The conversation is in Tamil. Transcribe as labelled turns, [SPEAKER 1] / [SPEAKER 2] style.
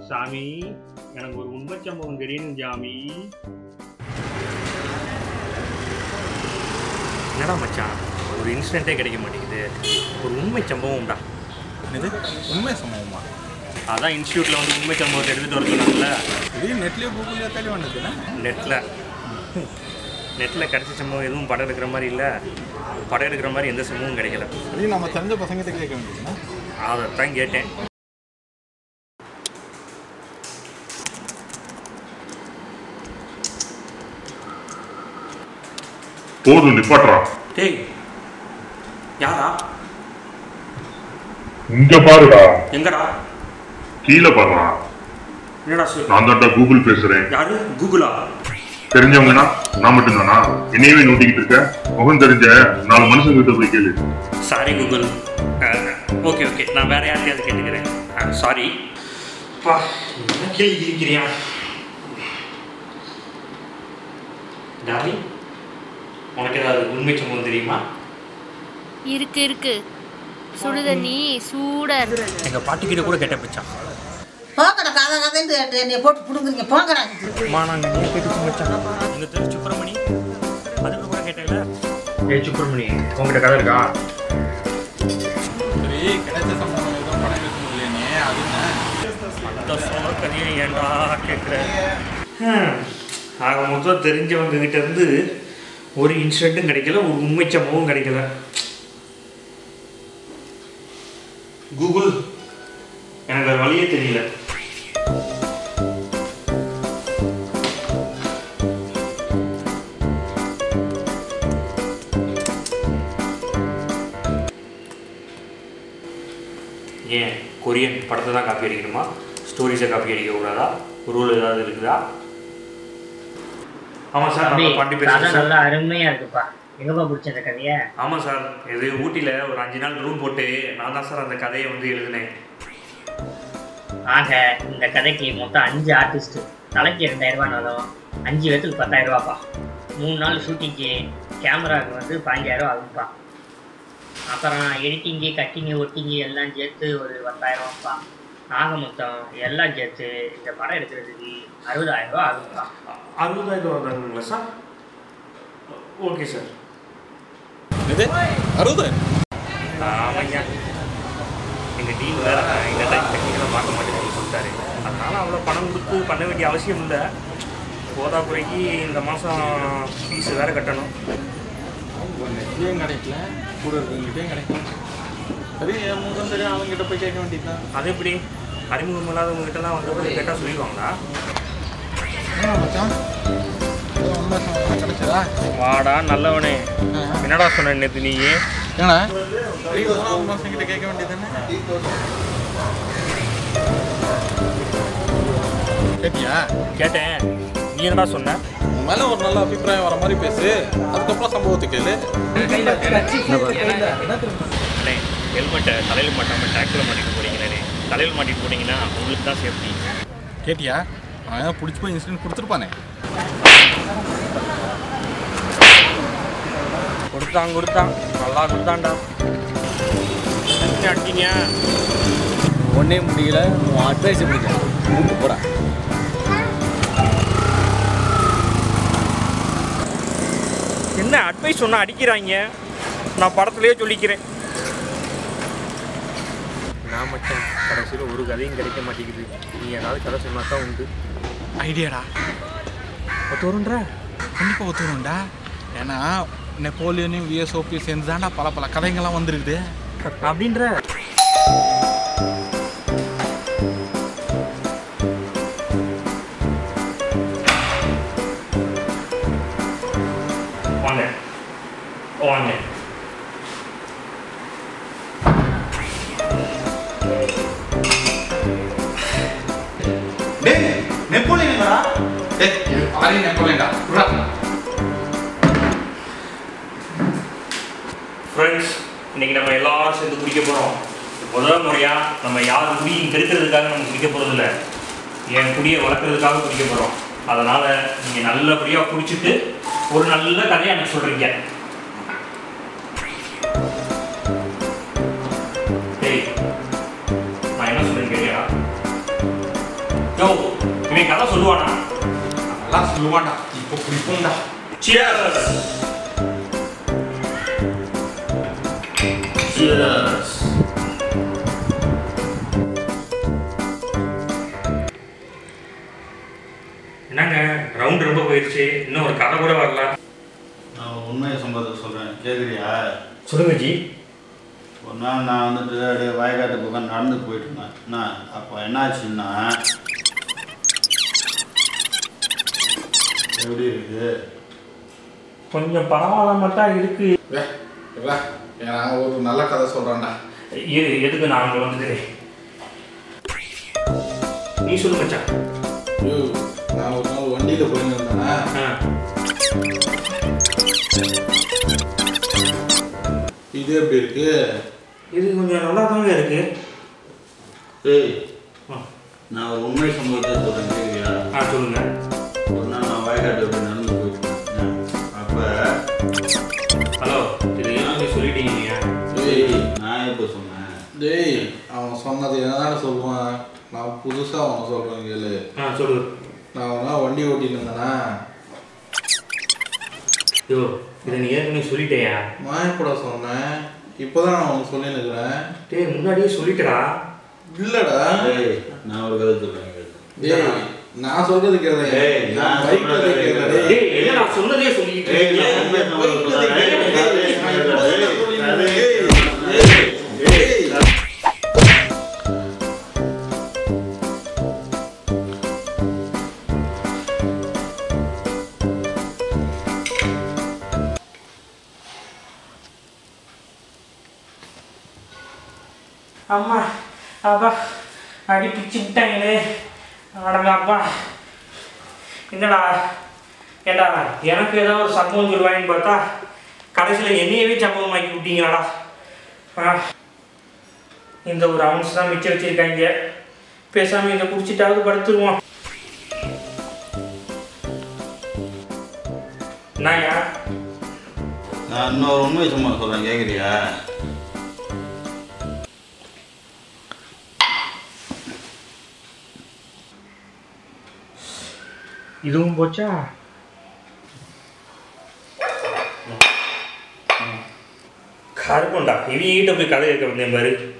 [SPEAKER 1] சாமி எனக்கு ஒரு உண்மை சம்பவம் தெரியணும் சாமி என்னடா மச்சான் ஒரு இன்சிடென்ட்டே கிடைக்க மாட்டேங்குது ஒரு உண்மை சம்பவம்டா
[SPEAKER 2] இது உண்மை சம்பவமா
[SPEAKER 1] அதான் இன்ஸ்டியூட்டில் வந்து உண்மை சம்பவத்தை எடுத்துகிட்டு வர சொன்னாங்கல்ல
[SPEAKER 2] இது நெட்லேயே கூகுள்லேயே தேடி வந்ததுன்னா
[SPEAKER 1] நெட்டில் நெட்டில் கிடைச்ச சம்பவம் எதுவும் படம் எடுக்கிற மாதிரி இல்லை படம் எடுக்கிற மாதிரி எந்த சம்பவமும் கிடைக்கல
[SPEAKER 2] இது நம்ம தெரிஞ்ச பசங்கிட்ட கேட்க வேண்டியதுன்னா
[SPEAKER 1] அதைத்தான் கேட்டேன்
[SPEAKER 3] போதும் நிப்பாட்டுறா
[SPEAKER 1] டேய் யாரா
[SPEAKER 3] இங்க பாருடா
[SPEAKER 1] எங்கடா
[SPEAKER 3] கீழே பாருடா
[SPEAKER 1] என்னடா சொல்
[SPEAKER 3] நான் தான்டா கூகுள் பேசுறேன்
[SPEAKER 1] யாரு கூகுளா
[SPEAKER 3] தெரிஞ்சவங்கன்னா நான் மட்டும்தானா என்னையவே நோட்டிக்கிட்டு இருக்க முகம் தெரிஞ்ச நாலு மனுஷங்க கிட்ட போய் கேளு
[SPEAKER 1] சாரி கூகுள் ஓகே ஓகே நான் வேற யார்கிட்டயாவது கேட்டுக்கிறேன் சாரி பா என்ன கேள்வி இருக்கிறியா டாலி உனக்கு ஏதாவது உண்மை சம்பவம் தெரியுமா
[SPEAKER 4] இருக்கு இருக்கு சுடுதண்ணி சூடா இருக்கு
[SPEAKER 1] எங்கள் பாட்டிக்கிட்ட கூட கேட்ட பிச்சான்
[SPEAKER 5] போங்கடா கதை கதைன்னு என்னை போட்டு பிடுங்குறீங்க போங்கடா
[SPEAKER 1] அம்மா நாங்கள் நீ கேட்டுச்சு மச்சான் எங்கள் தெரு சுப்பிரமணி அதுக்கு கூட கேட்டேன்ல ஏய் சுப்பிரமணி உங்ககிட்ட கதை இருக்கா
[SPEAKER 2] சரி கிடைச்ச சம்பவம் எதுவும் படம் எடுக்க முடியலையே அது என்ன
[SPEAKER 1] அந்த சொன்ன கதையை ஏன்டா கேட்குறேன் ஆக மொத்தம் தெரிஞ்சவங்க கிட்ட இருந்து ஒரு இன்சிடென்ட்டும் கிடைக்கல ஒரு உண்மை சம்பவம் கிடைக்கல கூகுள் எனக்கு வேற வழியே தெரியல ஏன் கொரியன் படத்தை தான் காப்பி அடிக்கணுமா ஸ்டோரிஸை காப்பி அடிக்க கூடாதா ரூல் ஏதாவது இருக்குதா ஆமாம் சார்
[SPEAKER 6] தம்பி,
[SPEAKER 1] நம்ம பாண்டி
[SPEAKER 6] கதை
[SPEAKER 1] பேசுகிறேன் சார்
[SPEAKER 6] நல்லா அருமையா இருக்குப்பா எங்கப்பா பிடிச்ச இந்த கதைய
[SPEAKER 1] ஆமாம் சார் இது ஊட்டியில் ஒரு அஞ்சு நாள் ரூம் போட்டு நான் தான் சார் அந்த கதையை வந்து எழுதினேன்
[SPEAKER 6] ஆக இந்த கதைக்கு மொத்தம் அஞ்சு ஆர்டிஸ்ட் தலைக்கு ரெண்டாயிரம் ரூபாய்னாலும் அஞ்சு பேத்துக்கு பத்தாயிரம் ரூபாப்பா மூணு நாள் ஷூட்டிங்க்கு கேமராவுக்கு வந்து பதினஞ்சாயிரம் ரூபா ஆகும்ப்பா அப்புறம் எடிட்டிங்கு கட்டிங்கு ஒட்டிங்கு எல்லாம் சேர்த்து ஒரு பத்தாயிரம் ரூபாப்பா ஆக மொத்தம் எல்லாம் சேர்த்து இந்த படம் எடுக்கிறதுக்கு அறுபதாயிரம் ரூபா ஆகும்ப்பா
[SPEAKER 1] அறுபதாயிரம் வருதாங்களா சார் ஓகே சார்
[SPEAKER 2] இது அறுபது
[SPEAKER 1] ஆமாய்யா எங்கள் டீம் வேறு இந்த டைம் டெக்னிக்கலாக பார்க்க மாட்டேங்குன்னு சொல்லிட்டாரு அதனால் அவ்வளோ பணம் கொடுத்து பண்ண வேண்டிய அவசியம் இல்லை போதாக்குறைக்கு இந்த மாதம் ஃபீஸ் வேறு கட்டணும்
[SPEAKER 2] நெட்லேயும் கிடைக்கல கூட இருக்கவங்ககிட்டயும் கிடைக்கல சரி என் முகம் தெரியும் அவங்ககிட்ட போய் கேட்க வேண்டியதுதான்
[SPEAKER 1] அது எப்படி அறிமுகம் இல்லாதவங்ககிட்டலாம் வந்து கேட்டால் சொல்லிடுவாங்களா
[SPEAKER 2] என்ன மச்சான் ஏதோ உண்மை சம்பவம் கிடைச்சதா
[SPEAKER 1] வாடா நல்லவனே என்னடா சொன்ன நேற்று நீ
[SPEAKER 2] ஏன்னா சரி மூணாவது மாதம் கிட்ட கேட்க வேண்டியதுதானே கேட்டியா
[SPEAKER 1] கேட்டேன் நீ என்னடா சொன்ன
[SPEAKER 2] உன் மேல ஒரு நல்ல அபிப்பிராயம் வர மாதிரி பேசு அதுக்கப்புறம் சம்பவத்தை கேளு
[SPEAKER 1] அண்ணே ஹெல்மெட்டை தலையில் மாட்டாமல் டேக்ஸில் மாட்டிட்டு போறீங்களே தலையில் மாட்டிட்டு போனீங்கன்னா உங்களுக்கு தான் சேஃப்டி
[SPEAKER 2] கேட்டியா அவன் ஏதாவது பிடிச்சி போய் இன்சிடென்ட் கொடுத்துருப்பானே
[SPEAKER 1] கொடுத்தான் கொடுத்தான் நல்லா கொடுத்தான்டா அடிச்சிங்க
[SPEAKER 7] ஒன்னே முடியல உன் அட்வைஸ் பிடிக்க கூப்பிட்டு போடா
[SPEAKER 1] என்ன அட்வைஸ் சொன்னா அடிக்கிறாங்க நான் படத்துலயே சொல்லிக்கிறேன் நான் மச்சான் கடைசியில் ஒரு கதையும் கிடைக்க மாட்டேங்குது நீ ஏதாவது கதை சொன்னா தான் உண்டு
[SPEAKER 2] ஐடியாடா
[SPEAKER 1] ஒத்து வரும்ன்ற
[SPEAKER 2] கண்டிப்பாக ஒத்துரும்டா ஏன்னா நெப்போலியனையும் விஎஸ்ஓபியும் சேர்ந்து தான்டா பல பல கதைங்கள்லாம் வந்துருக்குது
[SPEAKER 1] அப்படின்ற வாங்க வாங்க
[SPEAKER 2] டேய் நெப்போலியன்டா டேய் இது பாரி நெப்போலியன்டா புரா
[SPEAKER 1] ஃப்ரெண்ட்ஸ் இன்னைக்கு நம்ம எல்லாரும் சேர்ந்து குடிக்க போகிறோம் முதல் முறையாக நம்ம யார் குடியும் கெடுக்கிறதுக்காக நம்ம குடிக்க போகிறதில்ல என் குடியை வளர்க்குறதுக்காக குடிக்க போகிறோம் அதனால் நீங்கள் நல்லபடியாக குடிச்சிட்டு ஒரு நல்ல கதையை எனக்கு சொல்கிறீங்க டேய் நான் என்ன சொல்கிறேன் கேட்டியா யோ இவன் கதை சொல்லுவானா
[SPEAKER 2] நல்லா சொல்லுவான்டா இப்போ பிடிக்கும்டா
[SPEAKER 1] Cheers! Cheers! என்னங்க ரவுண்ட் ரொம்ப போயிடுச்சு இன்னும் ஒரு கதை கூட வரல
[SPEAKER 8] நான் உண்மையை சம்பவத்தை சொல்கிறேன் கேட்குறியா
[SPEAKER 1] சொல்லுங்க ஜி
[SPEAKER 8] ஒரு நாள் நான் வந்துட்டு அப்படியே வயக்காட்டு பக்கம் நடந்து போயிட்டு இருந்தேன் என்ன அப்போ என்னாச்சுன்னா எப்படி இருக்குது
[SPEAKER 1] கொஞ்சம் பரவாயில்லாம தான் இருக்கு
[SPEAKER 2] வே வே நான் ஒரு நல்ல கதை சொல்கிறேன்டா
[SPEAKER 1] எது எதுக்கு நான் அங்கே வந்தது நீ சொல்லு மச்சான்
[SPEAKER 2] ஐயோ நான் ஒரு நாள் வண்டியில் போயிருந்தேன்னா
[SPEAKER 1] ஆ
[SPEAKER 2] இது எப்படி இருக்கு
[SPEAKER 1] இது கொஞ்சம் நல்லா தாங்க இருக்கு
[SPEAKER 8] ஏய்
[SPEAKER 1] ஆ.
[SPEAKER 8] நான் ஒரு உண்மை சம்பவத்தை சொல்கிறேன் கேட்குறியா
[SPEAKER 1] ஆ சொல்லுங்க
[SPEAKER 8] ஒரு நாள் நான் வயக்காட்டு அப்படி நடந்து போயிட்டு இருந்தேன் அப்போ
[SPEAKER 1] ஹலோ இது எல்லாம் சொல்லிட்டீங்க நீங்க
[SPEAKER 2] டேய்
[SPEAKER 8] நான் எப்போ சொன்னேன்
[SPEAKER 2] டேய் அவன் சொன்னது என்னதானே சொல்லுவான் நான் புதுசாக அவனை சொல்கிறேன் கேளு
[SPEAKER 1] ஆ சொல்லு
[SPEAKER 2] நான் ஒரு நாள் வண்டி ஓட்டிட்டு இருந்தேனா
[SPEAKER 1] ஐயோ இதை நீ ஏற்கனவே சொல்லிட்டேயா
[SPEAKER 2] மாயப்பட சொன்னேன் இப்போதான் நான் உனக்கு சொல்லினுக்கிறேன்
[SPEAKER 1] டேய் முன்னாடியே சொல்லிட்டடா
[SPEAKER 2] இல்லடா
[SPEAKER 8] ஏய் நான் ஒரு கதை சொல்கிறேன் கேளு
[SPEAKER 2] டேய் நான் சொல்றது கேளு
[SPEAKER 8] டேய், நான்
[SPEAKER 2] பைக் கதை
[SPEAKER 8] சொல்றது
[SPEAKER 2] கேளு
[SPEAKER 8] கேளு.
[SPEAKER 1] டேய் என்ன நான் சொன்னதே சொல்லிட்டு
[SPEAKER 8] ஏய்,
[SPEAKER 1] இருக்கீங்க?
[SPEAKER 8] நான் உண்மை சம்பவத்தை
[SPEAKER 2] பைக் கதை
[SPEAKER 8] சொல்றேன்.
[SPEAKER 2] கேளு.
[SPEAKER 8] ஏய்,
[SPEAKER 2] நான்
[SPEAKER 8] கதை,
[SPEAKER 2] இப்போதான்
[SPEAKER 8] கதை,
[SPEAKER 2] சொல்லினுக்கிறேன்.
[SPEAKER 8] கதை.
[SPEAKER 2] ஏய், ஏய், ஏய்.
[SPEAKER 1] அம்மா அப்பா அடி பிச்சு விட்டாங்களே அடங்க அப்பா என்னடா ஏண்டா எனக்கு ஏதோ ஒரு சம்பவம் சொல்லுவாங்கன்னு பார்த்தா கடைசியில் என்னையவே சம்பவம் ஆக்கி விட்டீங்களாடா ஆ இந்த ஒரு அவுன்ஸ் தான் மிச்சம் வச்சிருக்காங்க பேசாமல் இதை குடிச்சிட்டாவது படுத்துருவோம் என்னய்யா
[SPEAKER 8] நான் இன்னொரு உண்மை சம்பவம் சொல்கிறேன் கேட்குறியா
[SPEAKER 1] இதுவும் போச்சா கருப்பண்டா இவங்கிட்ட போய் கதை கேட்க வந்தேன் பாரு